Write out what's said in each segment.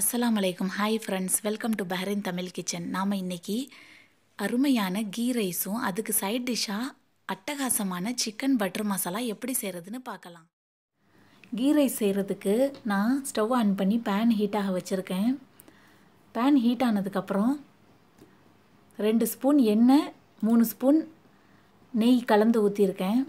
அஸ்ஸலாமு அலைக்கும் hi friends welcome to Bahrain Tamil kitchen நாம் இன்னைக்கு அருமையான கீ ரைஸும் அதுக்கு சைட் டிஷ்ஷாக அட்டகாசமான சிக்கன் பட்டர் மசாலா எப்படி செய்கிறதுன்னு பார்க்கலாம் கீ ரைஸ் செய்கிறதுக்கு நான் ஸ்டவ் ஆன் பண்ணி பேன் ஹீட்டாக வச்சுருக்கேன் பேன் ஹீட் ஆனதுக்கப்புறம் ரெண்டு ஸ்பூன் எண்ணெய் மூணு ஸ்பூன் நெய் கலந்து ஊற்றிருக்கேன்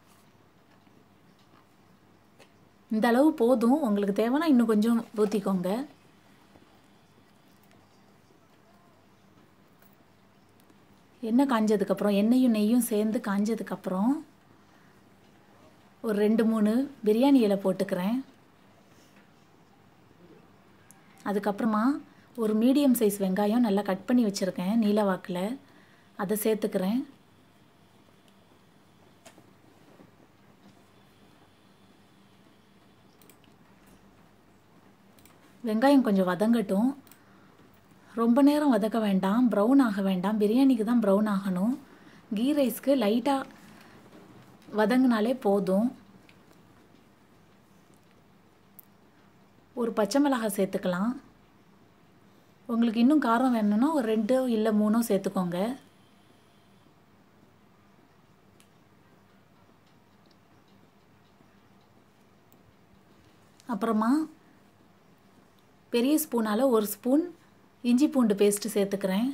இந்த அளவு போதும் உங்களுக்கு தேவைன்னா இன்னும் கொஞ்சம் ஊற்றிக்கோங்க எண்ணெய் காஞ்சதுக்கப்புறம் எண்ணெயும் நெய்யும் சேர்ந்து காஞ்சதுக்கப்புறம் ஒரு ரெண்டு மூணு பிரியாணி இலை போட்டுக்கிறேன் அதுக்கப்புறமா ஒரு மீடியம் சைஸ் வெங்காயம் நல்லா கட் பண்ணி வச்சுருக்கேன் நீல வாக்கில் அதை சேர்த்துக்கிறேன் வெங்காயம் கொஞ்சம் வதங்கட்டும் ரொம்ப நேரம் வதக்க வேண்டாம் ப்ரௌன் ஆக வேண்டாம் பிரியாணிக்கு தான் ப்ரௌன் ஆகணும் கீ ரைஸ்க்கு லைட்டாக வதங்கினாலே போதும் ஒரு பச்சை மிளகாய் சேர்த்துக்கலாம் உங்களுக்கு இன்னும் காரம் வேணும்னா ஒரு ரெண்டோ இல்லை மூணோ சேர்த்துக்கோங்க அப்புறமா பெரிய ஸ்பூனால் ஒரு ஸ்பூன் இஞ்சி பூண்டு பேஸ்ட்டு சேர்த்துக்கிறேன்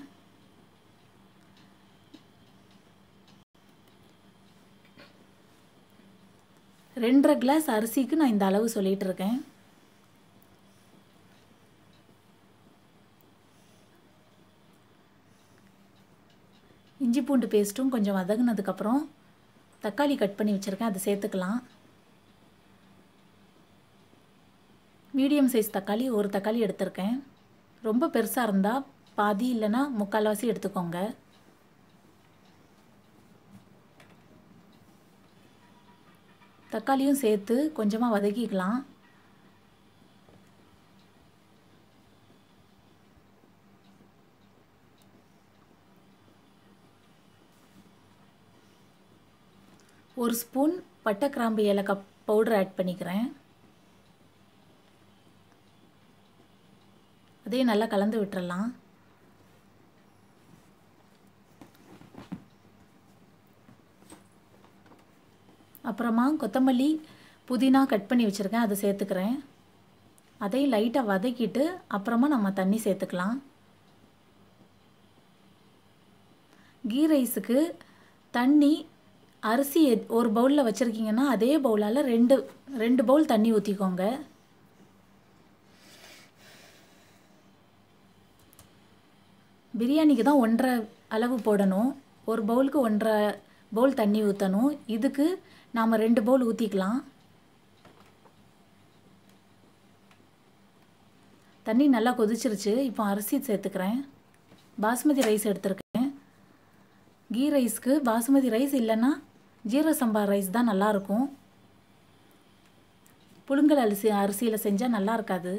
ரெண்டரை கிளாஸ் அரிசிக்கு நான் இந்த அளவு சொல்லிகிட்டு இருக்கேன் இஞ்சி பூண்டு பேஸ்ட்டும் கொஞ்சம் வதங்கினதுக்கப்புறம் தக்காளி கட் பண்ணி வச்சுருக்கேன் அதை சேர்த்துக்கலாம் மீடியம் சைஸ் தக்காளி ஒரு தக்காளி எடுத்திருக்கேன் ரொம்ப பெருசாக இருந்தால் பாதி இல்லைன்னா முக்கால்வாசி எடுத்துக்கோங்க தக்காளியும் சேர்த்து கொஞ்சமாக வதக்கிக்கலாம் ஒரு ஸ்பூன் பட்டை கிராம்பு ஏலக்காய் பவுடர் ஆட் பண்ணிக்கிறேன் அதையும் நல்லா கலந்து விட்டுறலாம் அப்புறமா கொத்தமல்லி புதினா கட் பண்ணி வச்சுருக்கேன் அதை சேர்த்துக்கிறேன் அதையும் லைட்டாக வதக்கிட்டு அப்புறமா நம்ம தண்ணி சேர்த்துக்கலாம் கீ ரைஸுக்கு தண்ணி அரிசி ஒரு பவுலில் வச்சுருக்கீங்கன்னா அதே பவுலால் ரெண்டு ரெண்டு பவுல் தண்ணி ஊற்றிக்கோங்க பிரியாணிக்கு தான் ஒன்றரை அளவு போடணும் ஒரு பவுலுக்கு ஒன்றரை பவுல் தண்ணி ஊற்றணும் இதுக்கு நாம் ரெண்டு பவுல் ஊற்றிக்கலாம் தண்ணி நல்லா கொதிச்சிருச்சு இப்போ அரிசி சேர்த்துக்கிறேன் பாஸ்மதி ரைஸ் எடுத்திருக்கேன் கீ ரைஸ்க்கு பாஸ்மதி ரைஸ் இல்லைன்னா ஜீர சம்பா ரைஸ் தான் நல்லாயிருக்கும் புழுங்கல் அரிசி அரிசியில் செஞ்சால் நல்லா இருக்காது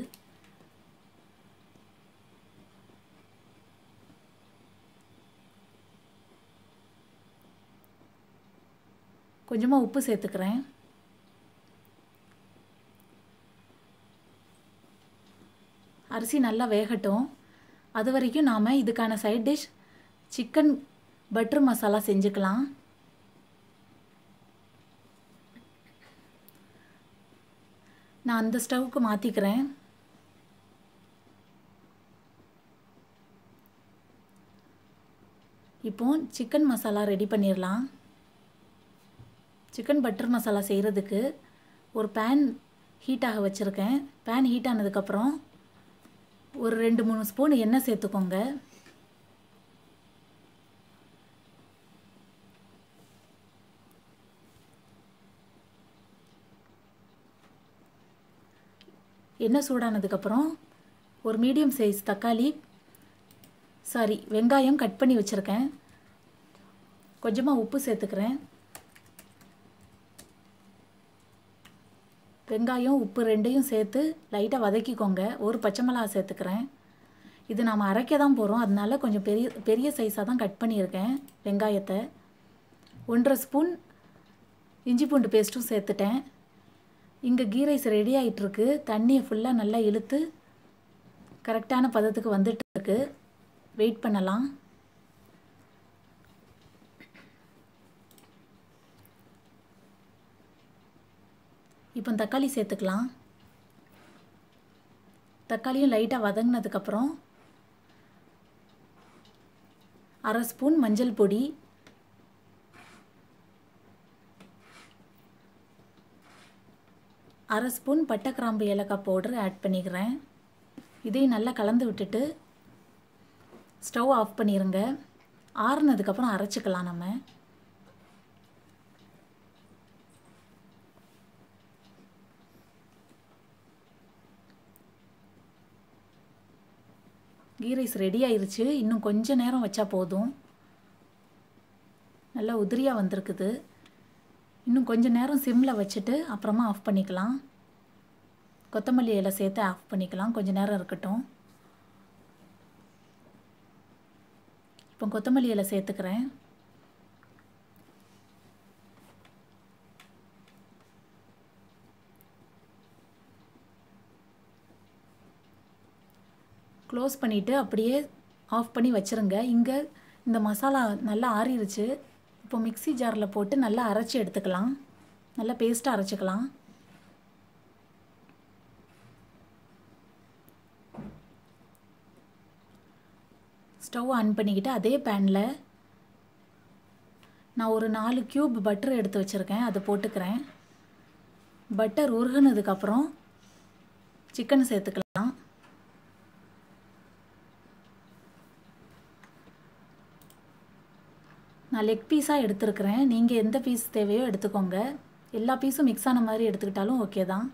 கொஞ்சமாக உப்பு சேர்த்துக்கிறேன் அரிசி நல்லா வேகட்டும் அது வரைக்கும் நாம் இதுக்கான side dish chicken butter masala செஞ்சுக்கலாம் நான் அந்த ஸ்டவ்வுக்கு மாற்றிக்கிறேன் இப்போ சிக்கன் மசாலா ரெடி பண்ணிடலாம் சிக்கன் பட்டர் மசாலா செய்கிறதுக்கு ஒரு பேன் ஹீட்டாக வச்சுருக்கேன் பேன் ஹீட் ஆனதுக்கப்புறம் ஒரு ரெண்டு மூணு ஸ்பூன் எண்ணெய் சேர்த்துக்கோங்க எண்ணெய் சூடானதுக்கப்புறம் ஒரு மீடியம் சைஸ் தக்காளி சாரி வெங்காயம் கட் பண்ணி வச்சுருக்கேன் கொஞ்சமாக உப்பு சேர்த்துக்கிறேன் வெங்காயம் உப்பு ரெண்டையும் சேர்த்து லைட்டாக வதக்கிக்கோங்க ஒரு பச்சை மிளகா சேர்த்துக்கிறேன் இது நாம் அரைக்க தான் போகிறோம் அதனால கொஞ்சம் பெரிய பெரிய சைஸாக தான் கட் பண்ணியிருக்கேன் வெங்காயத்தை ஒன்றரை ஸ்பூன் இஞ்சி பூண்டு பேஸ்ட்டும் சேர்த்துட்டேன் இங்கே கீ ரைஸ் ரெடி ஆகிட்டுருக்கு தண்ணியை ஃபுல்லாக நல்லா இழுத்து கரெக்டான பதத்துக்கு வந்துட்டு இருக்கு வெயிட் பண்ணலாம் இப்போ தக்காளி சேர்த்துக்கலாம் தக்காளியும் லைட்டாக வதங்கினதுக்கப்புறம் அரை ஸ்பூன் மஞ்சள் பொடி அரை ஸ்பூன் பட்டை கிராம்பு ஏலக்காய் பவுடர் ஆட் பண்ணிக்கிறேன் இதையும் நல்லா கலந்து விட்டுட்டு ஸ்டவ் ஆஃப் பண்ணிடுங்க ஆறுனதுக்கப்புறம் அரைச்சிக்கலாம் நம்ம கீ ரைஸ் ரெடி ஆயிருச்சு இன்னும் கொஞ்ச நேரம் வச்சா போதும் நல்லா உதிரியாக வந்திருக்குது இன்னும் கொஞ்ச நேரம் சிம்மில் வச்சுட்டு அப்புறமா ஆஃப் பண்ணிக்கலாம் கொத்தமல்லி இலை சேர்த்து ஆஃப் பண்ணிக்கலாம் கொஞ்ச நேரம் இருக்கட்டும் இப்போ கொத்தமல்லி இலை சேர்த்துக்கிறேன் க்ளோஸ் பண்ணிவிட்டு அப்படியே ஆஃப் பண்ணி வச்சுருங்க இங்கே இந்த மசாலா நல்லா ஆறிடுச்சு இப்போ மிக்ஸி ஜாரில் போட்டு நல்லா அரைச்சி எடுத்துக்கலாம் நல்லா பேஸ்ட்டாக அரைச்சிக்கலாம் ஸ்டவ் ஆன் பண்ணிக்கிட்டு அதே பேனில் நான் ஒரு நாலு க்யூப் பட்டர் எடுத்து வச்சுருக்கேன் அதை போட்டுக்கிறேன் பட்டர் உருகுனதுக்கப்புறம் சிக்கன் சேர்த்துக்கலாம் நான் லெக் பீஸாக எடுத்துருக்கிறேன் நீங்கள் எந்த பீஸ் தேவையோ எடுத்துக்கோங்க எல்லா பீஸும் மிக்ஸ் ஆன மாதிரி எடுத்துக்கிட்டாலும் ஓகே தான்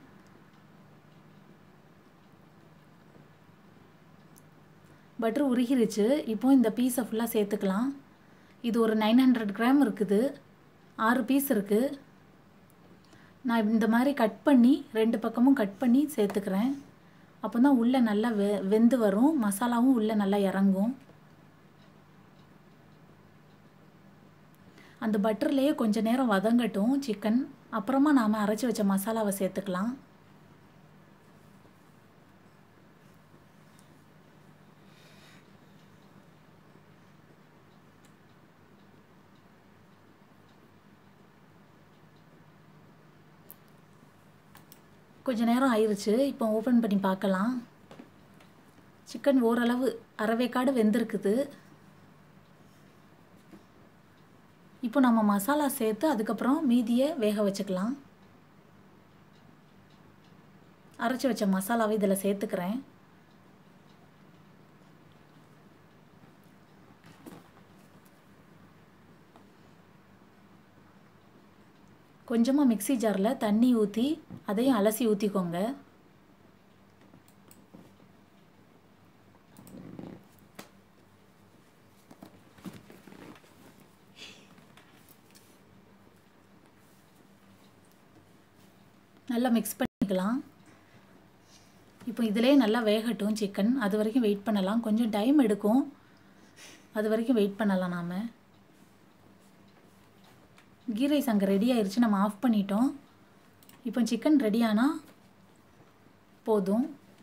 பட்டர் உருகிருச்சு இப்போ இந்த பீஸை ஃபுல்லாக சேர்த்துக்கலாம் இது ஒரு நைன் ஹண்ட்ரட் கிராம் இருக்குது ஆறு பீஸ் இருக்குது நான் இந்த மாதிரி கட் பண்ணி ரெண்டு பக்கமும் கட் பண்ணி சேர்த்துக்கிறேன் அப்போ தான் உள்ளே நல்லா வெ வெந்து வரும் மசாலாவும் உள்ளே நல்லா இறங்கும் அந்த பட்டர்லேயே கொஞ்ச நேரம் வதங்கட்டும் சிக்கன் அப்புறமா நாம் அரைச்சி வச்ச மசாலாவை சேர்த்துக்கலாம் கொஞ்ச நேரம் ஆயிடுச்சு இப்போ ஓப்பன் பண்ணி பார்க்கலாம் சிக்கன் ஓரளவு அரைவேக்காடு வெந்திருக்குது இப்போ நம்ம மசாலா சேர்த்து அதுக்கப்புறம் மீதியை வேக வச்சுக்கலாம் அரைச்சி வச்ச மசாலாவை இதில் சேர்த்துக்கிறேன் கொஞ்சமாக மிக்ஸி ஜாரில் தண்ணி ஊற்றி அதையும் அலசி ஊற்றிக்கோங்க நல்லா மிக்ஸ் பண்ணிக்கலாம் இப்போ இதிலே நல்லா வேகட்டும் சிக்கன் அது வரைக்கும் வெயிட் பண்ணலாம் கொஞ்சம் டைம் எடுக்கும் அது வரைக்கும் வெயிட் பண்ணலாம் நாம் கீ ரைஸ் அங்கே ரெடி ஆயிருச்சு நம்ம ஆஃப் பண்ணிட்டோம் இப்போ சிக்கன் ரெடி ஆனால் போதும்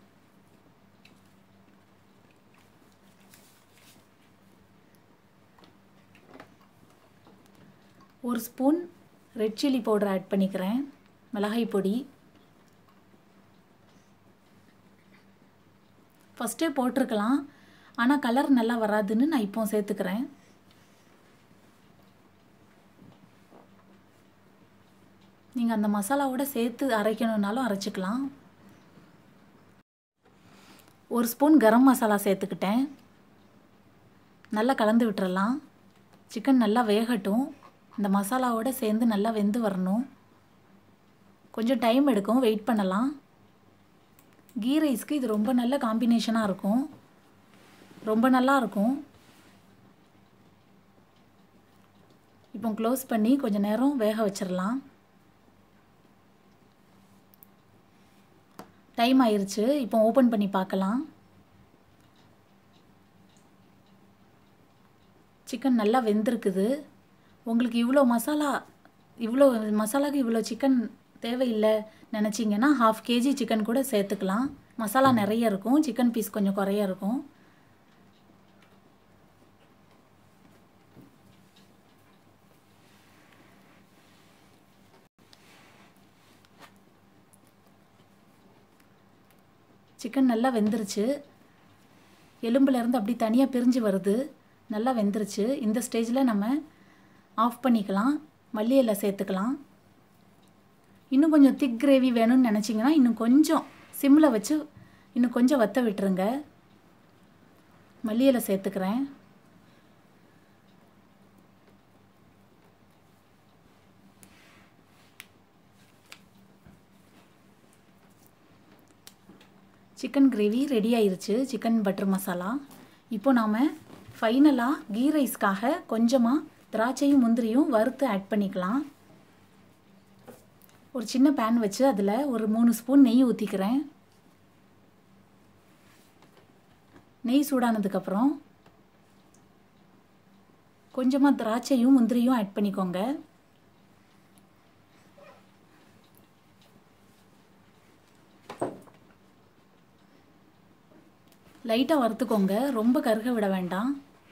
ஒரு spoon red chilli powder add பண்ணிக்கிறேன் மிளகாய் பொடி ஃபஸ்ட்டே போட்டிருக்கலாம் ஆனால் கலர் நல்லா வராதுன்னு நான் இப்போ சேர்த்துக்கிறேன் நீங்கள் அந்த மசாலாவோட சேர்த்து அரைக்கணுன்னாலும் அரைச்சிக்கலாம் ஒரு ஸ்பூன் கரம் மசாலா சேர்த்துக்கிட்டேன் நல்லா கலந்து விட்டுறலாம் சிக்கன் நல்லா வேகட்டும் இந்த மசாலாவோட சேர்ந்து நல்லா வெந்து வரணும் கொஞ்சம் டைம் எடுக்கும் வெயிட் பண்ணலாம் கீ ரைஸ்க்கு இது ரொம்ப நல்ல காம்பினேஷனாக இருக்கும் ரொம்ப நல்லா இருக்கும் இப்போ க்ளோஸ் பண்ணி கொஞ்சம் நேரம் வேக வச்சிடலாம் டைம் ஆயிருச்சு இப்போ ஓப்பன் பண்ணி பார்க்கலாம் சிக்கன் நல்லா வெந்திருக்குது உங்களுக்கு இவ்வளோ மசாலா இவ்வளோ மசாலாக்கு இவ்வளோ சிக்கன் தேவையில்லை நினச்சிங்கன்னா ஹாஃப் கேஜி சிக்கன் கூட சேர்த்துக்கலாம் மசாலா நிறைய இருக்கும் சிக்கன் பீஸ் கொஞ்சம் குறைய இருக்கும் சிக்கன் நல்லா வெந்துருச்சு எலும்புலேருந்து அப்படி தனியாக பிரிஞ்சு வருது நல்லா வெந்துருச்சு இந்த ஸ்டேஜில் நம்ம ஆஃப் பண்ணிக்கலாம் மல்லி இலை சேர்த்துக்கலாம் இன்னும் கொஞ்சம் திக் கிரேவி வேணும்னு நினச்சிங்கன்னா இன்னும் கொஞ்சம் சிம்மில் வச்சு இன்னும் கொஞ்சம் வத்த விட்டுருங்க மல்லி இலை சேர்த்துக்கிறேன் சிக்கன் கிரேவி ரெடி ஆயிருச்சு சிக்கன் பட்டர் மசாலா இப்போ நாம் ஃபைனலாக கீ ரைஸ்க்காக கொஞ்சமாக திராட்சையும் முந்திரியும் வறுத்து ஆட் பண்ணிக்கலாம் ஒரு சின்ன பேன் வச்சு அதில் ஒரு மூணு ஸ்பூன் நெய் ஊற்றிக்கிறேன் நெய் சூடானதுக்கப்புறம் கொஞ்சமாக திராட்சையும் முந்திரியும் ஆட் பண்ணிக்கோங்க லைட்டாக வறுத்துக்கோங்க ரொம்ப கருக விட வேண்டாம்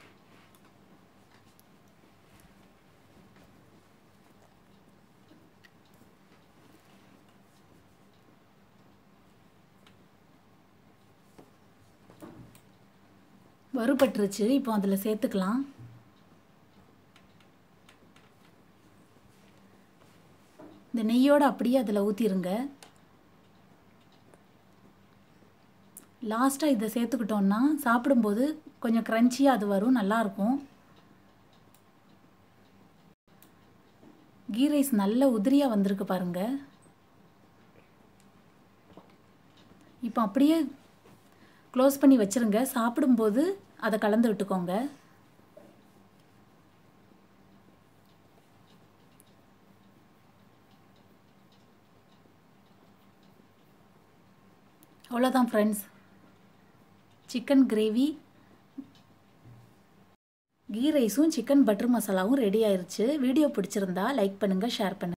வறுபட்டுருச்சு இப்போ அதில் சேர்த்துக்கலாம் இந்த நெய்யோடு அப்படியே அதில் ஊற்றிருங்க லாஸ்ட்டாக இதை சேர்த்துக்கிட்டோன்னா சாப்பிடும்போது கொஞ்சம் க்ரன்ச்சியாக அது வரும் நல்லாயிருக்கும் கீ ரைஸ் நல்ல உதிரியாக வந்திருக்கு பாருங்கள் இப்போ அப்படியே க்ளோஸ் பண்ணி வச்சுருங்க சாப்பிடும்போது அதை கலந்து விட்டுக்கோங்க அவ்வளோதான் ஃப்ரெண்ட்ஸ் சிக்கன் கிரேவி கீ ரைஸும் சிக்கன் பட்டர் மசாலாவும் ரெடி ஆயிருச்சு வீடியோ பிடிச்சிருந்தா லைக் பண்ணுங்கள் ஷேர் பண்ணுங்கள்